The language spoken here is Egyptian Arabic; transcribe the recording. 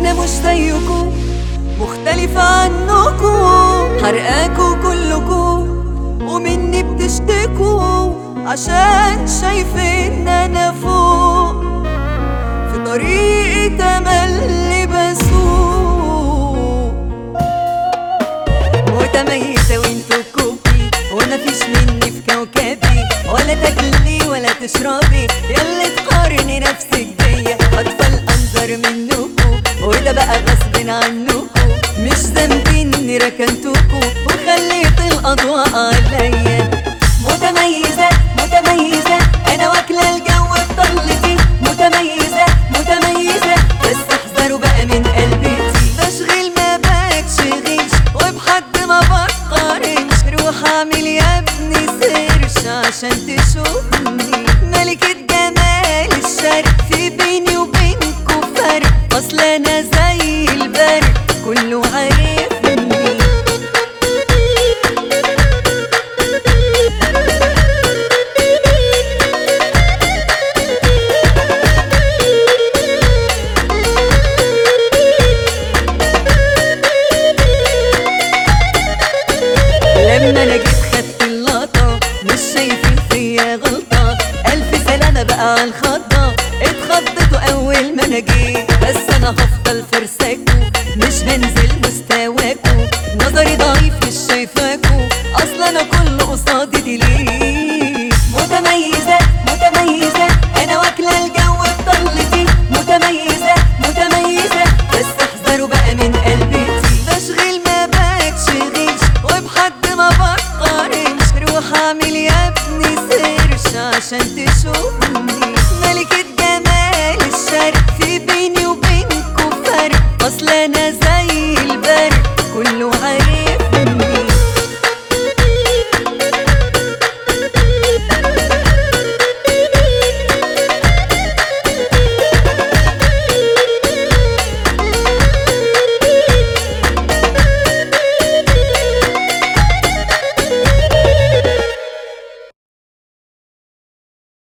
انا مش زيكم مختلفة عنكم حرقاكوا كلكم ومني بتشتكوا عشان شايفين انا فوق في طريقي تملي بسوق متميزة وانتو كوبي وانا فيش مني في كوكبي ولا تاكلي ولا تشربي ياللي تقارني نفسك بيا اطفال انظر منكو وده بقى غصب عنكو مش ذنبي اني ركنتكو وخليت الاضواء عليا متميزة متميزة انا واكلة الجو بطلتي متميزة متميزة بس احذروا بقى من قلبتي بشغل ما بتشغلش وبحد ما بقارنش روح اعمل يا ابني سيرش عشان تشوفني ملكة جمال الشرق في بيني وبينكوا فرق اصل انا زي البرق كله عارفني لما انا جيت خدت اللقطة مش شايفين فيا غلطة ألف سلامة بقى على الخطة اتخضيتوا أول ما أنا جيت بس أنا هفضل فرساكوا مش هنزل مستواكوا نظري ضعيف مش شايفاكوا أصل أنا كل قصادي دي ليه متميزة متميزة أنا واكلة الجو بطلتي متميزة متميزة بس احذروا بقى من قلبتي بشغل ما بتشغلش وبحد ما بقارنش روح اعمل يا ابني سيرش عشان تشوفني ملكة جمال الشرق